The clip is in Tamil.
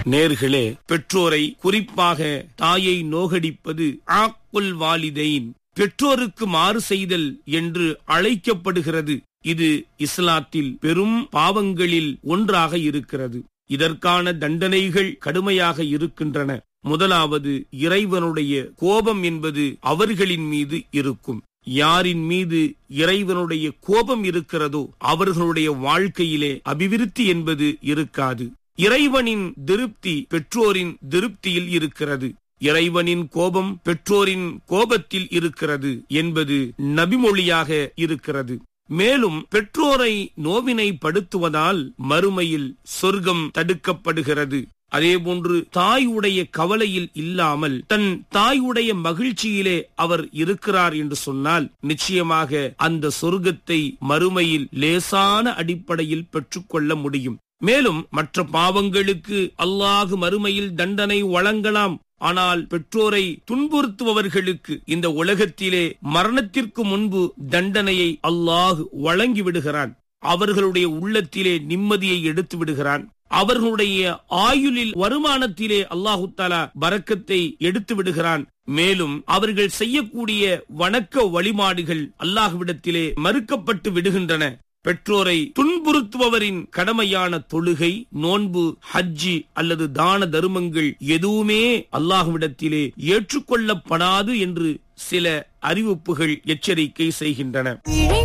நேர்களே பெற்றோரை குறிப்பாக தாயை நோகடிப்பது ஆக்குல் வாலிதைன் பெற்றோருக்கு மாறு செய்தல் என்று அழைக்கப்படுகிறது இது இஸ்லாத்தில் பெரும் பாவங்களில் ஒன்றாக இருக்கிறது இதற்கான தண்டனைகள் கடுமையாக இருக்கின்றன முதலாவது இறைவனுடைய கோபம் என்பது அவர்களின் மீது இருக்கும் யாரின் மீது இறைவனுடைய கோபம் இருக்கிறதோ அவர்களுடைய வாழ்க்கையிலே அபிவிருத்தி என்பது இருக்காது இறைவனின் திருப்தி பெற்றோரின் திருப்தியில் இருக்கிறது இறைவனின் கோபம் பெற்றோரின் கோபத்தில் இருக்கிறது என்பது நபிமொழியாக இருக்கிறது மேலும் பெற்றோரை நோவினை படுத்துவதால் மறுமையில் சொர்க்கம் தடுக்கப்படுகிறது அதேபோன்று தாயுடைய கவலையில் இல்லாமல் தன் தாயுடைய மகிழ்ச்சியிலே அவர் இருக்கிறார் என்று சொன்னால் நிச்சயமாக அந்த சொர்க்கத்தை மறுமையில் லேசான அடிப்படையில் பெற்றுக்கொள்ள முடியும் மேலும் மற்ற பாவங்களுக்கு அல்லாஹு மறுமையில் தண்டனை வழங்கலாம் ஆனால் பெற்றோரை துன்புறுத்துபவர்களுக்கு இந்த உலகத்திலே மரணத்திற்கு முன்பு தண்டனையை அல்லாஹு வழங்கி விடுகிறான் அவர்களுடைய உள்ளத்திலே நிம்மதியை எடுத்து விடுகிறான் அவர்களுடைய ஆயுளில் வருமானத்திலே அல்லாஹு தாலா பறக்கத்தை எடுத்து விடுகிறான் மேலும் அவர்கள் செய்யக்கூடிய வணக்க வழிபாடுகள் அல்லாஹுவிடத்திலே மறுக்கப்பட்டு விடுகின்றன பெற்றோரை துன்புறுத்துபவரின் கடமையான தொழுகை நோன்பு ஹஜ்ஜி அல்லது தான தர்மங்கள் எதுவுமே அல்லாஹுவிடத்திலே ஏற்றுக்கொள்ளப்படாது என்று சில அறிவிப்புகள் எச்சரிக்கை செய்கின்றன